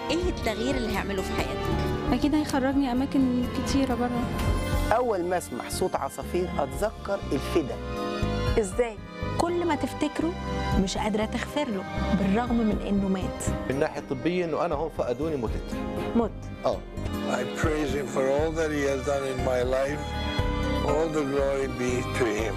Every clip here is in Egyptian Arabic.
ايه التغيير اللي هيعمله في حياتك اكيد هيخرجني اماكن كتيره بره أول ما أسمع صوت عصافير أتذكر الفدا ازاي كل ما تفتكره مش قادره تغفر له بالرغم من انه مات من ناحيه طبيه انه انا هون فقدوني متت مت اه I praise him for all that he has done in my life. All the glory be to him.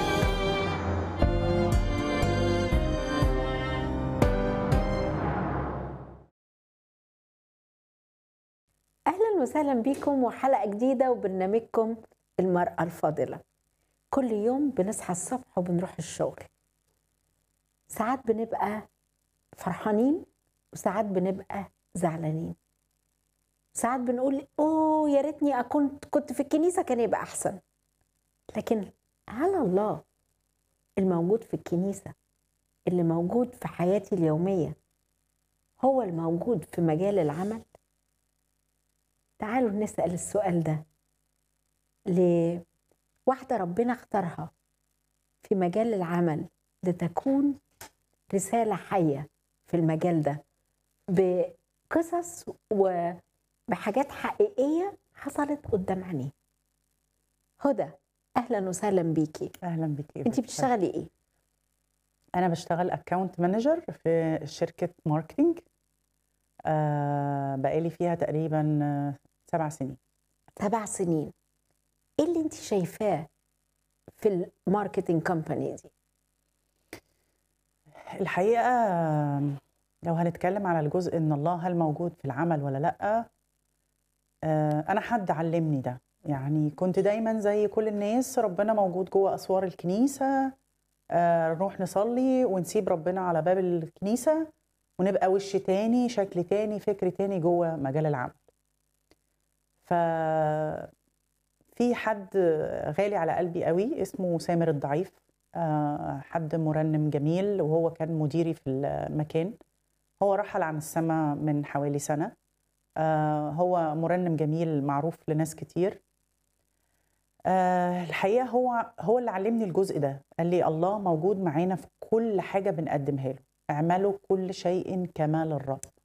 اهلا وسهلا بكم وحلقه جديده وبرنامجكم المراه الفاضله كل يوم بنصحى الصبح وبنروح الشغل ساعات بنبقى فرحانين وساعات بنبقى زعلانين ساعات بنقول اوه يا ريتني اكون كنت في الكنيسه كان يبقى احسن لكن هل الله الموجود في الكنيسه اللي موجود في حياتي اليوميه هو الموجود في مجال العمل تعالوا نسأل السؤال ده لواحدة ربنا اختارها في مجال العمل لتكون رسالة حية في المجال ده بقصص وبحاجات حقيقية حصلت قدام عينيه هدى أهلا وسهلا بيكي اهلا بك انت بتشتغلي ايه؟ انا بشتغل اكاونت مانجر في شركه ماركتينج آه بقالي فيها تقريبا آه، سبع سنين سبع سنين ايه اللي انت شايفاه في الماركتينج كومباني دي؟ الحقيقه آه، لو هنتكلم على الجزء ان الله هل موجود في العمل ولا لا آه انا حد علمني ده يعني كنت دايما زي كل الناس ربنا موجود جوه اسوار الكنيسه آه نروح نصلي ونسيب ربنا على باب الكنيسه ونبقى وش تاني شكل تاني فكر تاني جوه مجال العمل ف في حد غالي على قلبي قوي اسمه سامر الضعيف آه، حد مرنم جميل وهو كان مديري في المكان هو رحل عن السماء من حوالي سنة آه، هو مرنم جميل معروف لناس كتير آه، الحقيقة هو هو اللي علمني الجزء ده قال لي الله موجود معانا في كل حاجة بنقدمها له اعملوا كل شيء كما للرب